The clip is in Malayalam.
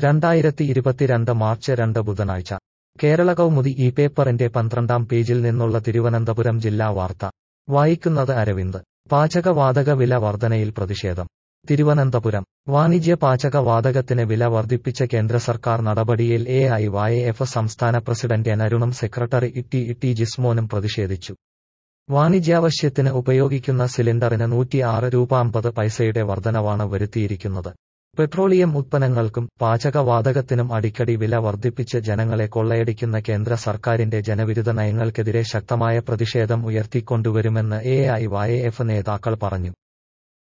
രണ്ടായിരത്തി ഇരുപത്തിരണ്ട് മാർച്ച് രണ്ട് ബുധനാഴ്ച കേരള കൗമുദി ഈ പേപ്പറിന്റെ പന്ത്രണ്ടാം പേജിൽ നിന്നുള്ള തിരുവനന്തപുരം ജില്ലാ വാർത്ത വായിക്കുന്നത് അരവിന്ദ് പാചകവാതക വില വർധനയിൽ പ്രതിഷേധം തിരുവനന്തപുരം വാണിജ്യ പാചകവാതകത്തിന് വില വർദ്ധിപ്പിച്ച കേന്ദ്ര സർക്കാർ നടപടിയിൽ എ ഐ വൈ എഫ് സംസ്ഥാന പ്രസിഡന്റ് എൻ അരുണും സെക്രട്ടറി ഇട്ടി ഇട്ടി ജിസ്മോനും പ്രതിഷേധിച്ചു വാണിജ്യാവശ്യത്തിന് ഉപയോഗിക്കുന്ന സിലിണ്ടറിന് നൂറ്റിയാറ് രൂപ അമ്പത് പൈസയുടെ വർധനവാണ് വരുത്തിയിരിക്കുന്നത് പെട്രോളിയം ഉത്പന്നങ്ങൾക്കും പാചകവാതകത്തിനും അടിക്കടി വില വർദ്ധിപ്പിച്ച് ജനങ്ങളെ കൊള്ളയടിക്കുന്ന കേന്ദ്ര സർക്കാരിന്റെ ജനവിരുദ്ധ നയങ്ങൾക്കെതിരെ ശക്തമായ പ്രതിഷേധം ഉയർത്തിക്കൊണ്ടുവരുമെന്ന് എ ഐ വൈ എഫ് നേതാക്കൾ പറഞ്ഞു